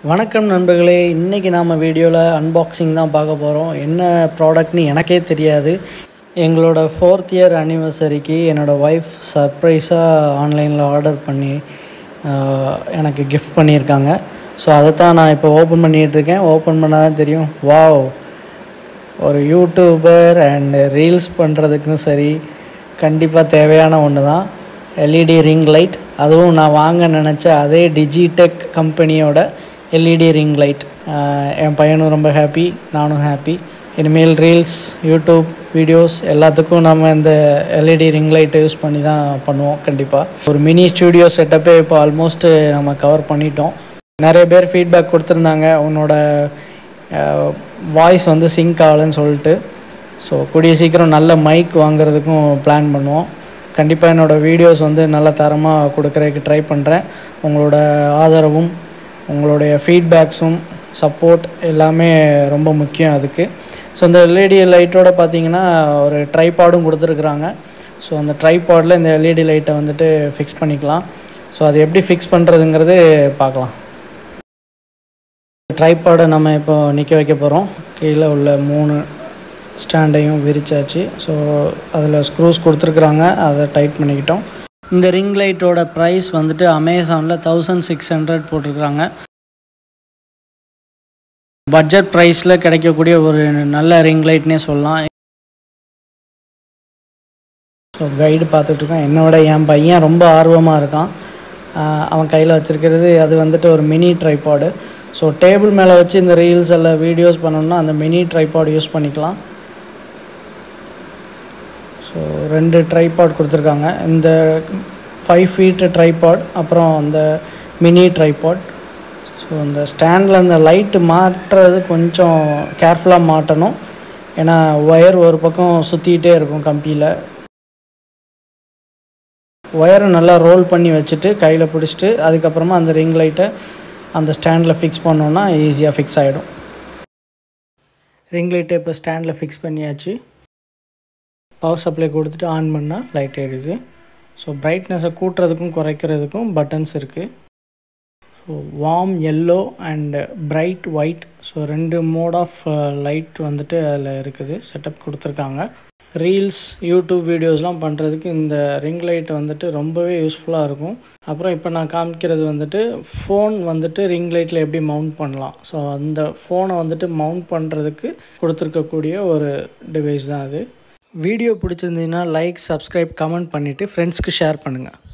வணக்கம் நண்பர்களே இன்றைக்கி நாம் வீடியோவில் அன்பாக்சிங் தான் பார்க்க போகிறோம் என்ன ப்ராடக்ட்னு எனக்கே தெரியாது எங்களோட ஃபோர்த் இயர் அனிவர்சரிக்கு என்னோடய ஒய்ஃப் சர்ப்ரைஸாக ஆன்லைனில் ஆர்டர் பண்ணி ஆஹ், எனக்கு கிஃப்ட் பண்ணியிருக்காங்க ஸோ அதை தான் நான் இப்போ ஓப்பன் பண்ணிகிட்ருக்கேன் ஓப்பன் பண்ணால் தான் தெரியும் வாவ் ஒரு யூடியூபர் அண்ட் ரீல்ஸ் பண்ணுறதுக்கும் சரி கண்டிப்பாக தேவையான ஒன்று தான் எல்இடி ரிங் லைட் அதுவும் நான் வாங்க நினச்ச அதே டிஜிடெக் கம்பெனியோட எல்இடி ரிங் லைட் என் பையனும் ரொம்ப ஹாப்பி நானும் ஹாப்பி இனிமேல் ரீல்ஸ் யூடியூப் வீடியோஸ் எல்லாத்துக்கும் நம்ம இந்த எல்இடி ரிங் லைட்டை யூஸ் பண்ணி தான் பண்ணுவோம் கண்டிப்பாக ஒரு மினி ஸ்டூடியோ செட்டப்பே இப்போ ஆல்மோஸ்ட் நம்ம கவர் பண்ணிட்டோம் நிறைய பேர் ஃபீட்பேக் கொடுத்துருந்தாங்க உன்னோட வாய்ஸ் வந்து சிங்க் ஆகலைன்னு சொல்லிட்டு ஸோ கூடிய சீக்கிரம் நல்ல மைக் வாங்குறதுக்கும் பிளான் பண்ணுவோம் கண்டிப்பாக என்னோடய வீடியோஸ் வந்து நல்ல தரமாக கொடுக்குறதுக்கு ட்ரை பண்ணுறேன் உங்களோட ஆதரவும் உங்களுடைய ஃபீட்பேக்ஸும் சப்போர்ட் எல்லாமே ரொம்ப முக்கியம் அதுக்கு ஸோ இந்த எல்இடி லைட்டோட பார்த்தீங்கன்னா ஒரு ட்ரைபாடும் கொடுத்துருக்குறாங்க ஸோ அந்த ட்ரைபாடில் இந்த எல்இடி லைட்டை வந்துட்டு ஃபிக்ஸ் பண்ணிக்கலாம் ஸோ அது எப்படி ஃபிக்ஸ் பண்ணுறதுங்கிறது பார்க்கலாம் ட்ரைபாடை நம்ம இப்போ நிற்க வைக்க போகிறோம் கீழே உள்ள மூணு ஸ்டாண்டையும் விரிச்சாச்சு ஸோ அதில் ஸ்க்ரூஸ் கொடுத்துருக்குறாங்க அதை டைட் பண்ணிக்கிட்டோம் இந்த ரிங் லைட்டோட ப்ரைஸ் வந்துட்டு அமேசானில் தௌசண்ட் சிக்ஸ் ஹண்ட்ரட் போட்டிருக்கிறாங்க பட்ஜெட் ப்ரைஸில் கிடைக்கக்கூடிய ஒரு நல்ல ரிங் லைட்னே சொல்லலாம் ஸோ கைடு பார்த்துட்ருக்கோம் என்னோட என் பையன் ரொம்ப ஆர்வமாக இருக்கான் ஆஹ் அவன் கையில் வச்சுருக்கிறது அது வந்துட்டு ஒரு மினி ட்ரைபாடு ஸோ டேபிள் மேலே வச்சு இந்த ரீல்ஸ் எல்லாம் வீடியோஸ் பண்ணணும்னா அந்த மினி ட்ரைபாட் யூஸ் பண்ணிக்கலாம் ஸோ ரெண்டு ட்ரைபாட் கொடுத்துருக்காங்க இந்த ஃபைவ் ஃபீட்டு ட்ரைபாட் அப்புறம் அந்த மினி ட்ரைபாட் ஸோ இந்த ஸ்டாண்டில் அந்த லைட்டு மாட்டுறது கொஞ்சம் கேர்ஃபுல்லாக மாட்டணும் ஏன்னா ஒயர் ஒரு பக்கம் சுற்றிக்கிட்டே இருக்கும் கம்பியில் ஒயரை நல்லா ரோல் பண்ணி வச்சுட்டு கையில் பிடிச்சிட்டு அதுக்கப்புறமா அந்த ரிங் லைட்டை அந்த ஸ்டாண்டில் ஃபிக்ஸ் பண்ணோன்னா ஈஸியாக ஃபிக்ஸ் ஆகிடும் ரிங் லைட்டை இப்போ ஸ்டாண்டில் ஃபிக்ஸ் பண்ணியாச்சு பவர் சப்ளை கொடுத்துட்டு ஆன் பண்ணால் லைட் எரியுது ஸோ பிரைட்னஸை கூட்டுறதுக்கும் குறைக்கிறதுக்கும் பட்டன்ஸ் இருக்குது so warm yellow and bright white so ரெண்டு மோட் ஆஃப் லைட் வந்துட்டு அதில் இருக்குது செட்டப் கொடுத்துருக்காங்க ரீல்ஸ் யூடியூப் வீடியோஸ்லாம் பண்ணுறதுக்கு இந்த ரிங் லைட் வந்துட்டு ரொம்பவே யூஸ்ஃபுல்லாக இருக்கும் அப்புறம் இப்போ நான் காமிக்கிறது வந்துட்டு ஃபோன் வந்துட்டு ரிங் லைட்டில் எப்படி மவுண்ட் பண்ணலாம் ஸோ அந்த ஃபோனை வந்துட்டு மவுண்ட் பண்ணுறதுக்கு கொடுத்துருக்கக்கூடிய ஒரு டிவைஸ் தான் அது வீடியோ பிடிச்சிருந்தீங்கன்னா லைக் சப்ஸ்கிரைப் கமெண்ட் பண்ணிவிட்டு ஃப்ரெண்ட்ஸ்க்கு ஷேர் பண்ணுங்கள்